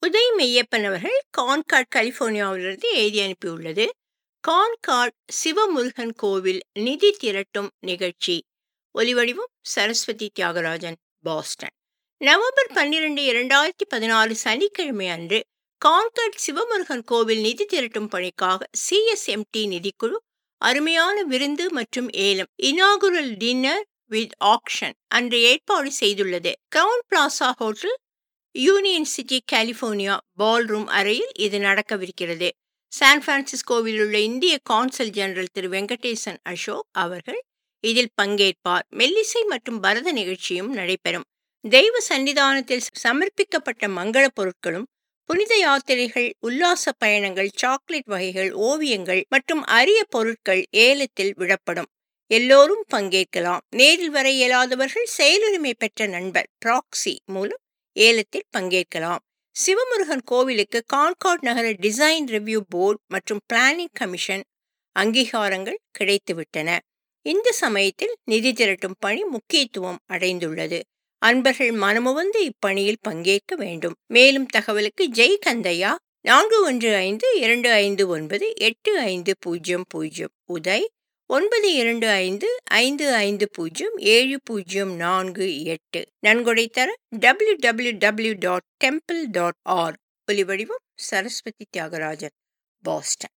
உதய் மெய்யப்பன் அவர்கள் கான்கார்ட் கலிபோர்னியாவிலிருந்து எழுதி அனுப்பியுள்ளது கான்கார்ட் சிவமுருகன் கோவில் நிதி திரட்டும் நிகழ்ச்சி ஒலிவடிவம் சரஸ்வதி தியாகராஜன் பாஸ்டன் நவம்பர் பன்னிரண்டு இரண்டாயிரத்தி பதினாறு சனிக்கிழமை அன்று கான்கார்ட் சிவமுருகன் கோவில் நிதி திரட்டும் பணிக்காக சிஎஸ்எம்டி நிதிக்குழு அருமையான விருந்து மற்றும் ஏலம் இனாகுரல் டின்னர் வித் ஆக்ஷன் அன்று ஏற்பாடு செய்துள்ளது crown plaza hotel union city California ballroom அறையில் இது நடக்கவிருக்கிறது சான் பிரான்சிஸ்கோவில் உள்ள இந்திய கான்சல் ஜெனரல் திரு வெங்கடேசன் அசோக் அவர்கள் இதில் பங்கேற்பார் மெல்லிசை மற்றும் பரத நிகழ்ச்சியும் நடைபெறும் தெய்வ சன்னிதானத்தில் சமர்ப்பிக்கப்பட்ட மங்கள பொருட்களும் புனித யாத்திரைகள் உல்லாச பயணங்கள் சாக்லேட் வகைகள் ஓவியங்கள் மற்றும் அரிய பொருட்கள் ஏலத்தில் விடப்படும் எல்லோரும் பங்கேற்கலாம் நேரில் வர இயலாதவர்கள் செயலுரிமை பெற்ற நண்பர் ப்ராக்சி மூலம் ஏலத்தில் பங்கேற்கலாம் சிவமுருகன் கோவிலுக்கு கான்கார்ட் நகர டிசைன் ரிவ்யூ போர்டு மற்றும் பிளானிங் கமிஷன் அங்கீகாரங்கள் கிடைத்துவிட்டன இந்த சமயத்தில் நிதி திரட்டும் பணி முக்கியத்துவம் அடைந்துள்ளது அன்பர்கள் மனமுவந்து இப்பணியில் பங்கேற்க வேண்டும் மேலும் தகவலுக்கு ஜெய் கந்தையா நான்கு ஒன்று ஐந்து இரண்டு ஐந்து ஒன்பது எட்டு ஐந்து பூஜ்ஜியம் பூஜ்ஜியம் உதய் ஒன்பது இரண்டு ஐந்து ஐந்து ஐந்து பூஜ்ஜியம் ஏழு பூஜ்ஜியம் நான்கு எட்டு நன்கொடை தர W W W dot temple dot R ஒலிவடிவம் சரஸ்வதி தியாகராஜன் பாஸ்டன்